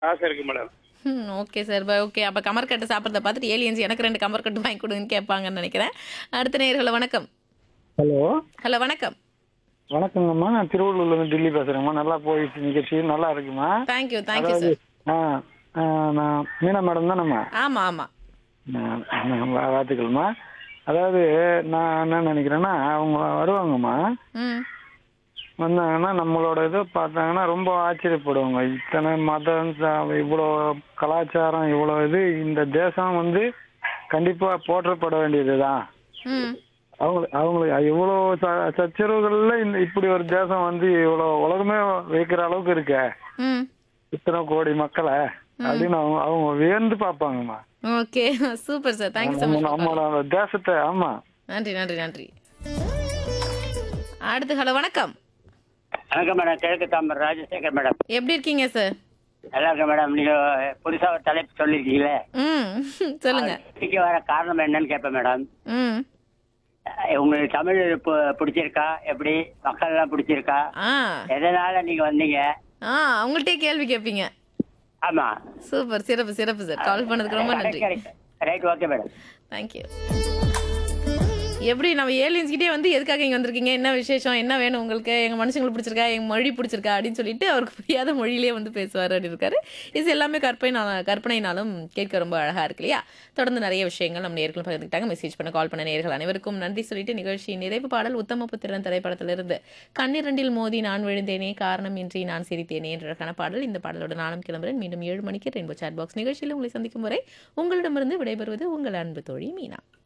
ஆசை இருக்கு மேடம் ம் ஓகே சார் ஓகே அப்போ கமர்கட்டு சாப்பிட்றத பார்த்துட்டு ஏலியன்ஸ் எனக்கு ரெண்டு கமர்கட்டு வாங்கி கொடுங்கன்னு கேட்பாங்கன்னு நினைக்கிறேன் அடுத்த நேர்களை வணக்கம் ஹலோ ஹலோ வணக்கம் வணக்கங்கம்மா நான் திருவள்ளூர்லேருந்து டெல்லி பேசுகிறேங்கம்மா நல்லா போயிடுச்சு நிகழ்ச்சி நல்லா இருக்குமா தேங்க்யூ தேங்க்யூ அதாவது சார் ஆ ஆ, நான் மீனா மேடம் தானம்மா ஆமாம் ஆமாம் நான் நான் வா- வாழ்த்துக்கள்மா அதாவது நான் என்ன நினைக்கிறேன்னா அவங்க வருவாங்கம்மா ம் வந்தாங்கன்னா நம்மளோட இதை பார்த்தாங்கன்னா ரொம்ப ஆச்சரியப்படுவாங்க இத்தனை மதம் ச- இவ்வளோ கலாச்சாரம் இவ்வளோ இது இந்த தேசம் வந்து கண்டிப்பாக போற்றப்பட வேண்டியது தான் ம் அவங்களுக்கு அவங்களுக்கு இவ்வளோ ச சச்சரவுகள்ல இந்த இப்படி ஒரு தேசம் வந்து இவ்வளோ உலகமே வைக்கிற அளவுக்கு இருக்க ம் இத்தனை கோடி மக்களை அப்படின்னு அவங்க அவங்க வியந்து பார்ப்பாங்கம்மா okay super sir thank you so நம்ம மச் நம்மளோட தேசத்தை ஆமா நன்றி நன்றி நன்றி அடுத்து ஹலோ வணக்கம் வணக்கம் மேடம் கிழக்கு தாம்பரம் ராஜசேகர் மேடம் எப்படி இருக்கீங்க சார் நல்லா இருக்கேன் மேடம் நீங்க புதுசா ஒரு தலைப்பு சொல்லிருக்கீங்களே ம் சொல்லுங்க இதுக்கு வர காரணம் என்னன்னு கேட்பேன் மேடம் ம் அஹ் உங்களுக்கு தமிழ் பு- பிடிச்சிருக்கா எப்படி மக்கள் எல்லாம் பிடிச்சிருக்கா ஆ எதனால நீங்க வந்தீங்க ஆ உங்கள்கிட்டயே கேள்வி கேட்பீங்க ஆமா சூப்பர் சிறப்பு சிறப்பு சார் கால் பண்ணதுக்கு ரொம்ப நன்றி ரைட் ஓகே மேடம் தேங்க்யூ எப்படி நம்ம ஏலியன்ஸ் கிட்டே வந்து எதுக்காக இங்கே வந்திருக்கீங்க என்ன விசேஷம் என்ன வேணும் உங்களுக்கு எங்கள் மனுஷங்களுக்கு பிடிச்சிருக்கா எங்கள் மொழி பிடிச்சிருக்கா அப்படின்னு சொல்லிட்டு அவருக்கு புரியாத மொழியிலே வந்து பேசுவார் அப்படின்னு இருக்காரு இது எல்லாமே கற்பனை கற்பனைனாலும் கேட்க ரொம்ப அழகாக இருக்கு இல்லையா தொடர்ந்து நிறைய விஷயங்கள் நம்ம நேர்கள் பகிர்ந்துக்கிட்டாங்க மெசேஜ் பண்ண கால் பண்ண நேர்கள் அனைவருக்கும் நன்றி சொல்லிட்டு நிகழ்ச்சி நிறைவு பாடல் உத்தம புத்திரன் திரைப்படத்திலிருந்து கண்ணிரண்டில் மோதி நான் விழுந்தேனே காரணம் இன்றி நான் சிரித்தேனே என்ற பாடல் இந்த பாடலோட நானும் கிளம்புறேன் மீண்டும் ஏழு மணிக்கு ரெயின்போ சாட் பாக்ஸ் நிகழ்ச்சியில் உங்களை சந்திக்கும் வரை உங்களிடமிருந்து விடைபெறுவது உங்கள் அன்பு தோழி மீனா